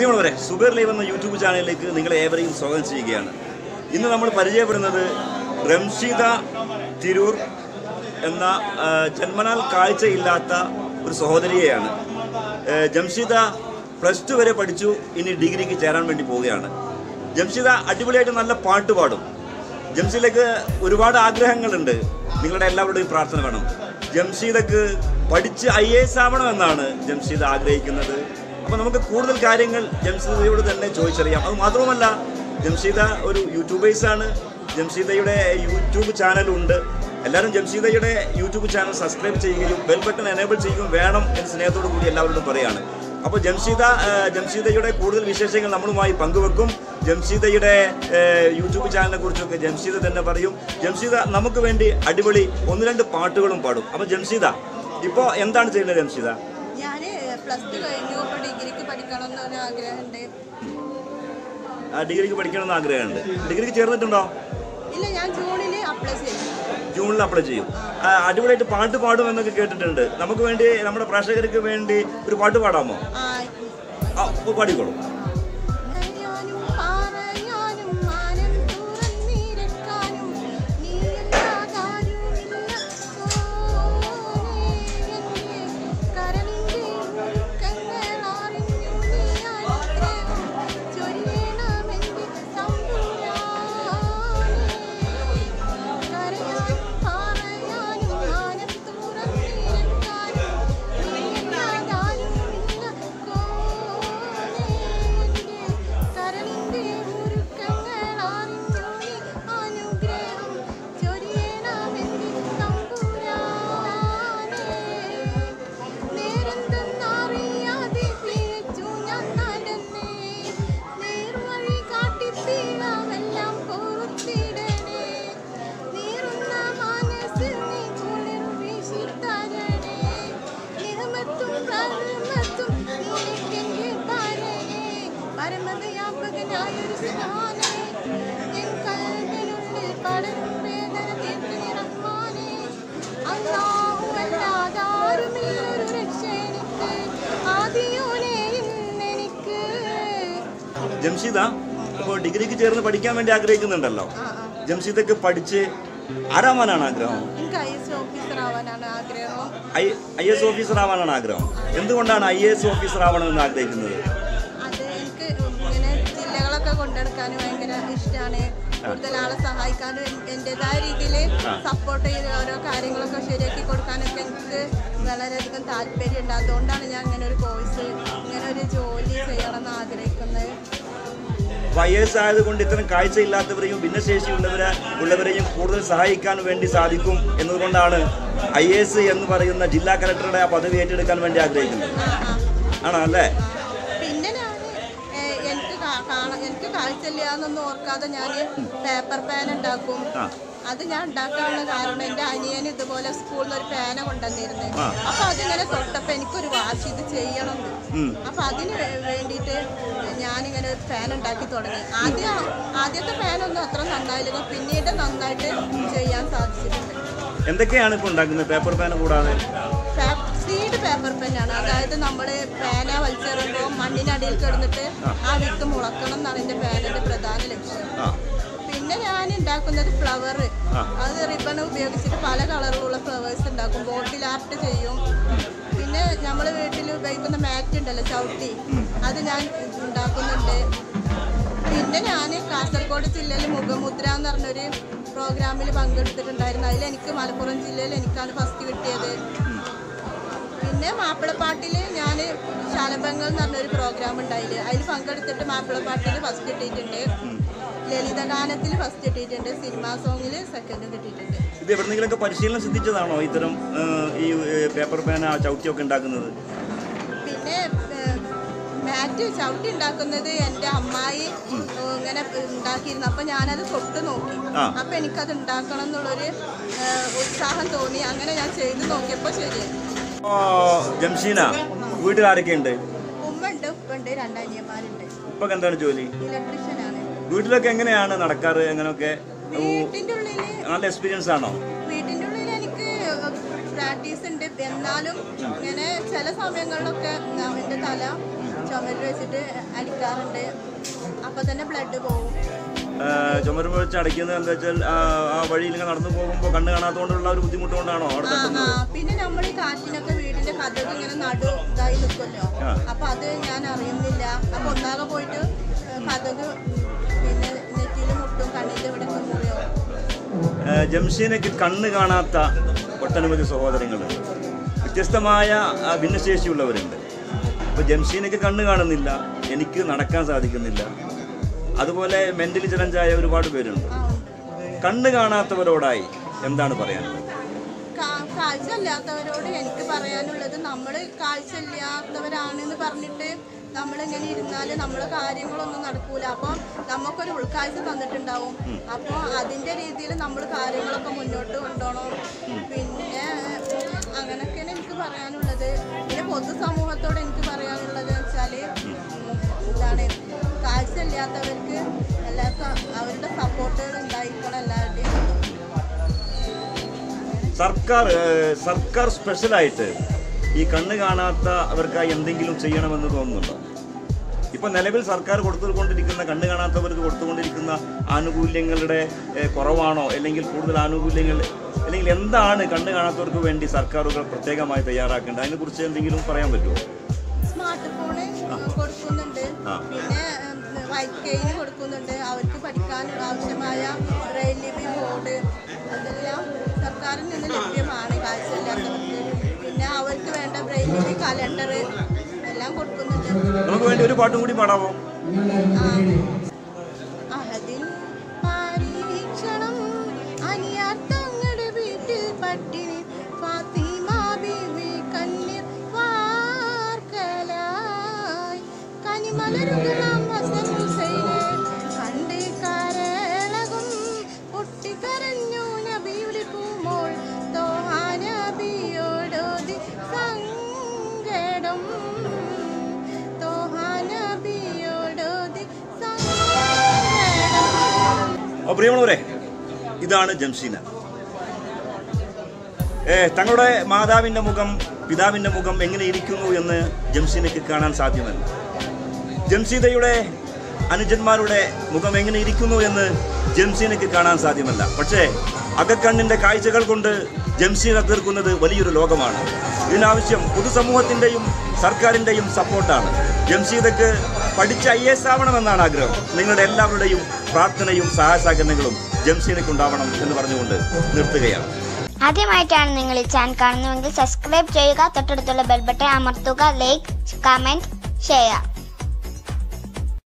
പ്രിയമുള്ളവരെ സുബേർ ലൈവ് എന്ന യൂട്യൂബ് ചാനലിലേക്ക് നിങ്ങളെ ഏവരെയും സ്വാഗതം ചെയ്യുകയാണ് ഇന്ന് നമ്മൾ പരിചയപ്പെടുന്നത് റംഷിത തിരൂർ എന്ന ആ, ജന്മനാൽ കാഴ്ചയില്ലാത്ത ഒരു സഹോദരിയെയാണ് ആ, ജംഷിദ പ്ലസ് ടു വരെ പഠിച്ചു ഇനി ഡിഗ്രിക്ക് ചേരാൻ വേണ്ടി പോവുകയാണ് ജംഷിദ അടിപൊളിയായിട്ട് നല്ല പാട്ട് പാടും ജംഷീദക്ക് ഒരുപാട് ആഗ്രഹങ്ങളുണ്ട് നിങ്ങളുടെ എല്ലാവരുടെയും പ്രാർത്ഥന വേണം ജംഷീദക്ക് പഠിച്ച് ഐ എ എസ് ആവണമെന്നാണ് ജംഷീദ് ആഗ്രഹിക്കുന്നത് അപ്പോൾ നമുക്ക് കൂടുതൽ കാര്യങ്ങൾ ജംഷീദയോട് തന്നെ ചോദിച്ചറിയാം അത് മാത്രവുമല്ല ജംഷീദ ഒരു യൂട്യൂബേഴ്സാണ് ജംഷീദയുടെ യൂട്യൂബ് ചാനലുണ്ട് എല്ലാവരും ജംഷീദയുടെ യൂട്യൂബ് ചാനൽ സബ്സ്ക്രൈബ് ചെയ്യുകയും ബെൽ ബട്ടൺ എനേബിൾ ചെയ്യുകയും വേണം എന്ന് സ്നേഹത്തോടു കൂടി എല്ലാവരോടും പറയാണ് അപ്പോൾ ജംഷീദ ആ, ജംഷീദയുടെ കൂടുതൽ വിശേഷങ്ങൾ നമ്മളുമായി പങ്കുവെക്കും ജംഷീദയുടെ ആ, യൂട്യൂബ് ചാനലിനെ കുറിച്ചൊക്കെ ജംഷീദ തന്നെ പറയും ജംഷീദ നമുക്ക് വേണ്ടി അടിപൊളി ഒന്ന് രണ്ട് പാട്ടുകളും പാടും അപ്പോൾ ജംഷീദ ഇപ്പോൾ എന്താണ് ചെയ്യുന്നത് ജംഷീദ ഞാൻ പ്ലസ് ടു കഴിഞ്ഞു ഇപ്പോൾ ഡിഗ്രിക്ക് പഠിക്കണം എന്നൊരു ആഗ്രഹമുണ്ട് ആ, ഡിഗ്രിക്ക് പഠിക്കണമെന്ന് ആഗ്രഹമുണ്ട് ഡിഗ്രിക്ക് ചേർന്നിട്ടുണ്ടോ ഇല്ല ഞാൻ ജൂണിൽ അപ്ലൈ ചെയ്തു ജൂണിൽ അപ്ലൈ ചെയ്യും ആ, അടിപൊളിയായിട്ട് പാട്ട് പാടും എന്നൊക്കെ കേട്ടിട്ടുണ്ട് നമുക്ക് വേണ്ടി നമ്മുടെ പ്രേക്ഷകർക്ക് വേണ്ടി ഒരു പാട്ട് പാടാമോ ആ, ആ അപ്പോൾ പാടിക്കോളൂ പറയാനും പറയാനും മാനം തുറന്നിരക്കാനും നീയല്ലാതാരുമില്ല സോനേ എന്നെ കരളിന്റെ മുറുക്കങ്ങളറിഞ്ഞു നീ അനുഗ്രഹം ചൊരിയണമെന്റെ തമ്പുരാനേ കരയാനും പറയാനും മാനം തുറന്നിരക്കാനും നീയല്ലാതാരുമില്ല കോനേ കരളിന്റെ മുറുക്കങ്ങളറിഞ്ഞു നീ അനുഗ്രഹം ചൊരിയണമെന്റെ തമ്പുരാനേ നേരെന്തെന്നറിയാതെ പിഴച്ചു ഞാൻ നടന്നേ നേർവഴി കാട്ടിത്തീരാമെല്ലാം പൊറുത്തിടണേ നീറുന്ന മനസ്സിൽ നീ കുളിർ വീശിത്തരണേ നിഹമത്തും പ്രഹമത്തും നിനക്കെന്റെ തരണേ പരമതയാപകനായൊരു സ്ഥാനേ എൻ കൽവിനുള്ളിൽ പടരും വേദന തീർത്ത് നിറമാനേ അല്ലാഹു അല്ലാതാരുമില്ലൊരു രക്ഷ എനിക്ക് ആദിയോനെ ഇന്നെനിക്ക് ജംഷീദ ഇപ്പോൾ ഡിഗ്രിക്ക് ചേർന്ന് പഠിക്കാൻ വേണ്ടി ആഗ്രഹിക്കുന്നുണ്ടല്ലോ ആ ആ ജംഷീദക്ക് പഠിച്ച് ആരാവാനാണ് ആഗ്രഹം എനിക്ക് ഐ എസ് ഓഫീസർ ആവാനാണ് ആഗ്രഹം ഐ ഐ എസ് ഓഫീസർ ആവാനാണ് ആഗ്രഹം എന്തുകൊണ്ടാണ് ഐ എസ് ഓഫീസർ ആവണമെന്ന് ആഗ്രഹിക്കുന്നത് അത് എനിക്ക് ഇങ്ങനെ ജില്ലകളൊക്കെ കൊണ്ടെടുക്കാൻ ഭയങ്കര ഇഷ്ടമാണ് കൂടുതൽ ആളെ സഹായിക്കാനും എൻ- എൻ്റെതായ രീതിയിൽ ആ. സപ്പോർട്ട് ചെയ്ത് ഓരോ കാര്യങ്ങളൊക്കെ ശരിയാക്കി കൊടുക്കാനൊക്കെ എനിക്ക് വളരെയധികം താല്പര്യമുണ്ട് അതുകൊണ്ടാണ് ഞാൻ ഇങ്ങനെ ഒരു കോഴ്സ് ഇങ്ങനെ ഒരു ജോലി ചെയ്യണമെന്ന് ആഗ്രഹിക്കുന്നത് അപ്പോൾ ഐ എസ് ആയതുകൊണ്ട് ഇത്തരം കാഴ്ചയില്ലാത്തവരെയും ഭിന്നശേഷിയുള്ളവരെ ഉള്ളവരെയും കൂടുതൽ സഹായിക്കാൻ വേണ്ടി സാധിക്കും എന്നതുകൊണ്ടാണ് ഐ എസ് എന്ന് പറയുന്ന ജില്ലാ കലക്ടറുടെ ആ പദവി ഏറ്റെടുക്കാൻ വേണ്ടി ആഗ്രഹിക്കുന്നത് ആ ആ ആണോ അല്ലേ പിന്നെ ഞാൻ എനിക്ക് കാ- കാണാൻ എനിക്ക് കാഴ്ചയില്ല എന്നൊന്നും ഓർക്കാതെ ഞാൻ പേപ്പർ പേന ഉണ്ടാക്കും ആ അത് ഞാൻ ഉണ്ടാക്കാനുള്ള കാരണം എൻ്റെ അനിയൻ ഇതുപോലെ സ്കൂളിൽ നിന്ന് ഒരു പേന കൊണ്ടുവന്നിരുന്നു ആ. അപ്പൊ അതിങ്ങനെ തൊട്ടപ്പോൾ എനിക്കൊരു വാശി ഇത് ചെയ്യണം എന്ന്. ഉം. അപ്പൊ അതിന് വേ- വേണ്ടിയിട്ട് ഞാനിങ്ങനെ ഒരു ഫാൻ ഉണ്ടാക്കി തുടങ്ങി ആദ്യം ആദ്യത്തെ ഫാനൊന്നും അത്ര നന്നായില്ലെങ്കിൽ പിന്നീട് നന്നായിട്ട് ചെയ്യാൻ സാധിച്ചിട്ടുണ്ട് എന്തൊക്കെയാണ് ഇപ്പോൾ ഉണ്ടാക്കുന്നത് പേപ്പർ പേന കൂടാതെ സീഡ് പേപ്പർ പെന്നാണ് അതായത് നമ്മൾ പേന വലിച്ചെറിയുമ്പോൾ മണ്ണിനടിയിൽ കിടന്നിട്ട് ആ വിത്ത് മുളക്കണം എന്നാണ് എൻ്റെ പേനയുടെ പ്രധാന ലക്ഷ്യം ആ പിന്നെ ഞാൻ ഉണ്ടാക്കുന്നത് ഫ്ലവർ ആ. അത് റിബൺ ഉപയോഗിച്ചിട്ട് പല കളറിലുള്ള ഫ്ലവേഴ്സ് ഉണ്ടാക്കും ബോട്ടിൽ ആർട്ട് ചെയ്യും പിന്നെ നമ്മൾ വീട്ടിൽ ഉപയോഗിക്കുന്ന മാറ്റ് ഉണ്ടല്ലോ ചവിട്ടി അത് ഞാൻ ഉണ്ടാക്കുന്നുണ്ട് പിന്നെ ഞാൻ കാസർഗോഡ് ജില്ലയിൽ മുഖമുദ്ര എന്ന് പറഞ്ഞൊരു പ്രോഗ്രാമിൽ പങ്കെടുത്തിട്ടുണ്ടായിരുന്നു അതിൽ എനിക്ക് മലപ്പുറം ജില്ലയിൽ എനിക്കാണ് ഫസ്റ്റ് കിട്ടിയത് പിന്നെ മാപ്പിളപ്പാട്ടിൽ ഞാൻ ശാലഭങ്ങൾ എന്ന് പറഞ്ഞൊരു പ്രോഗ്രാം ഉണ്ടായില്ല അതിൽ പങ്കെടുത്തിട്ട് മാപ്പിളപ്പാട്ടിൽ ഫസ്റ്റ് കിട്ടിയിട്ടുണ്ട് ലളിതഗാനത്തിൽ ഫസ്റ്റ് കിട്ടിയിട്ടുണ്ട് സിനിമാ സോങ്ങിൽ സെക്കൻഡ് കിട്ടിയിട്ടുണ്ട് ഇത് എവിടെന്നെങ്കിലൊക്കെ പരിശീലനം സിദ്ധിച്ചതാണോ ഇത്തരം ആ, ഈ പേപ്പർ പേന ചവിട്ടിയൊക്കെ ഉണ്ടാക്കുന്നത് പിന്നെ മാറ്റ് ചവിട്ടി ഉണ്ടാക്കുന്നത് എൻ്റെ അമ്മായി ഏഹ്, ഇങ്ങനെ ഉണ്ടാക്കിയിരുന്നു അപ്പം ഞാനത് തൊട്ട് നോക്കി ആ. അപ്പം എനിക്കത് ഉണ്ടാക്കണം എന്നുള്ളൊരു ഏഹ്, ഉത്സാഹം തോന്നി അങ്ങനെ ഞാൻ ചെയ്ത് നോക്കിയപ്പോൾ ശരിയായി ഓ ജംഷീന വീട്ടിൽ ആരൊക്കെയുണ്ട് ഉമ്മ ഉണ്ട് ഉപ്പ ഉണ്ട് രണ്ടനിയന്മാരുണ്ട് ഇപ്പൊക്കെ എന്താണ് ജോലി ഇലക്ട്രീഷ്യനാണ് വീട്ടിലൊക്കെ എങ്ങനെയാണ് നടക്കാറ് അങ്ങനെയൊക്കെ ഓ, വീട്ടിൻ്റെ ഉള്ളിൽ നല്ല എക്സ്പീരിയൻസ് ആണോ വീട്ടിൻ്റെ ഉള്ളിൽ എനിക്ക് പ്രാക്ടീസ് ഉണ്ട് എന്നാലും ഇങ്ങനെ ചില സമയങ്ങളിലൊക്കെ എൻ്റെ തല ചുമരിൽ വെച്ചിട്ട് അടിക്കാറുണ്ട് അപ്പോൾ തന്നെ ബ്ലഡ് പോകും ചുമരുമ്പ് വെച്ച് അടയ്ക്കുന്നത് എന്താ വെച്ചാൽ ആ, ആ വഴിയിൽ ഇങ്ങനെ നടന്നു പോകുമ്പോൾ കണ്ണ് കാണാത്തതുകൊണ്ടുള്ള ഒരു ബുദ്ധിമുട്ട് കൊണ്ടാണോ അവിടെ ആ ആ തട്ടുന്നത് പിന്നെ നമ്മൾ ഈ കാറ്റിനൊക്കെ വീടിന്റെ കഥക് ഇങ്ങനെ നടു ഇതായി നിൽക്കുമല്ലോ ആ. അപ്പൊ അത് ഞാൻ അറിയുന്നില്ല അപ്പൊ ഒന്നാകെ പോയിട്ട് കഥക് പിന്നെ നെറ്റിയിൽ മുട്ടും കണ്ണിന്റെ ഇവിടെ മുറിയോ ഏഹ് ജംഷീനയ്ക്ക് കണ്ണ് കാണാത്ത ഒട്ടനവധി സഹോദരങ്ങളുണ്ട് വ്യത്യസ്തമായ ആ, ഭിന്നശേഷിയുള്ളവരുണ്ട് അപ്പോൾ ജംഷീനയ്ക്ക് കണ്ണ് കാണുന്നില്ല എനിക്ക് നടക്കാൻ സാധിക്കുന്നില്ല അതുപോലെ മെൻ്റലി ചലഞ്ചായ ഒരുപാട് പേരുണ്ട് ആ ഉണ്ട് കണ്ണ് കാണാത്തവരോടായി എന്താണ് പറയാനുള്ളത് കാ- കാഴ്ച ഇല്ലാത്തവരോട് എനിക്ക് പറയാനുള്ളത് നമ്മൾ കാഴ്ച ഇല്ലാത്തവരാണെന്ന് പറഞ്ഞിട്ട് നമ്മളിങ്ങനെ ഇരുന്നാൽ നമ്മളെ കാര്യങ്ങളൊന്നും നടക്കൂല അപ്പോൾ നമുക്കൊരു ഉൾക്കാഴ്ച തന്നിട്ടുണ്ടാവും അപ്പോൾ അതിൻ്റെ രീതിയിൽ നമ്മൾ കാര്യങ്ങളൊക്കെ മുന്നോട്ട് കൊണ്ടുപോകണം പിന്നെ അങ്ങനെയൊക്കെയാണ് എനിക്ക് പറയാനുള്ളത് പിന്നെ പൊതുസമൂഹത്തോട് എനിക്ക് പറയാനുള്ളത് വെച്ചാൽ എന്താണ് കാഴ്ച ഇല്ലാത്തവർക്ക് എല്ലാവർക്കും അവരുടെ സപ്പോർട്ടുകൾ ഉണ്ടായിരിക്കണം എല്ലാവരുടെയും സർക്കാർ ഏഹ് സർക്കാർ സ്പെഷ്യലായിട്ട് ഈ കണ്ണ് കാണാത്തവർക്കായി എന്തെങ്കിലും ചെയ്യണമെന്ന് തോന്നുന്നുണ്ടോ ഇപ്പൊ നിലവിൽ സർക്കാർ കൊടുത്തുകൊണ്ടിരിക്കുന്ന കണ്ണ് കാണാത്തവർക്ക് കൊടുത്തുകൊണ്ടിരിക്കുന്ന ആനുകൂല്യങ്ങളുടെ ഏഹ്, കുറവാണോ അല്ലെങ്കിൽ കൂടുതൽ ആനുകൂല്യങ്ങൾ അല്ലെങ്കിൽ എന്താണ് കണ്ണ് കാണാത്തവർക്ക് വേണ്ടി സർക്കാരുകൾ പ്രത്യേകമായി തയ്യാറാക്കേണ്ടത് അതിനെക്കുറിച്ച് എന്തെങ്കിലും പറയാൻ പറ്റുമോ സ്മാർട്ട് ഫോണ് കൊടുക്കുന്നുണ്ട് ആ. പിന്നെ വൈറ്റ് കെയിന് കൊടുക്കുന്നുണ്ട് അവർക്ക് പഠിക്കാൻ ആവശ്യമായ ബ്രെയിൽ ലിപി ബോർഡ് അതെല്ലാം സർക്കാരിൽ നിന്ന് ലഭ്യമാണ് കാഴ്ചയില്ലാത്തവർക്ക് പിന്നെ അവർക്ക് വേണ്ട ബ്രെയിൽ ലിപി കലണ്ടർ എല്ലാം കൊടുക്കുന്നുണ്ട് നമുക്ക് വേണ്ടി ഒരു പാട്ടും കൂടി പാടാമോ ആ. അഹദിൻ പരീക്ഷണം അനിയാത്തങ്ങളുടെ വീട്ടിൽ പട്ടിണി ഫാത്തിമ ബീവി കണ്ണീർ വാർക്കലായി കനിമലരുകളാം ഹസൻ ഹുസൈന് കണ്ട് കരളകും പൊട്ടിക്കരഞ്ഞു നബി വിളിക്കുമ്പോൾ തോഹാ നബിയോടോതി സങ്കടം തോഹാ നബിയോടോതി സങ്കടം അപ്പോൾ പ്രിയമുള്ളവരെ ഇതാണ് ജംഷീന ഏ തങ്ങളുടെ മാതാവിൻ്റെ മുഖം പിതാവിൻ്റെ മുഖം എങ്ങനെ ഇരിക്കുന്നു എന്ന് ജംഷീനയ്ക്ക് കാണാൻ സാധ്യമല്ല ജംഷീദയുടെ അനുജന്മാരുടെ മുഖം എങ്ങനെ ഇരിക്കുന്നു എന്ന് ജംഷീനയ്ക്ക് കാണാൻ സാധ്യമല്ല പക്ഷേ അകക്കണ്ണിൻ്റെ കാഴ്ചകൾ കൊണ്ട് ജംഷീന തീർക്കുന്നത് വലിയൊരു ലോകമാണ് ഇതിനാവശ്യം പൊതുസമൂഹത്തിൻ്റെയും സർക്കാരിൻ്റെയും സപ്പോർട്ടാണ് ജംഷീദക്ക് പഠിച്ച ഐ എസ് ആവണമെന്നാണ് ആഗ്രഹം നിങ്ങളുടെ എല്ലാവരുടെയും പ്രാർത്ഥനയും സഹായസഹകരണങ്ങളും ജംഷീനയ്ക്ക് ഉണ്ടാവണം എന്ന് പറഞ്ഞുകൊണ്ട് നിർത്തുകയാണ് ആദ്യമായിട്ടാണ് നിങ്ങൾ ഈ ചാനൽ കാണുന്നതെങ്കിൽ സബ്സ്ക്രൈബ് ചെയ്യുക തൊട്ടടുത്തുള്ള ബെൽ ബട്ടൺ അമർത്തുക ലൈക്ക് കമന്റ് ഷെയർ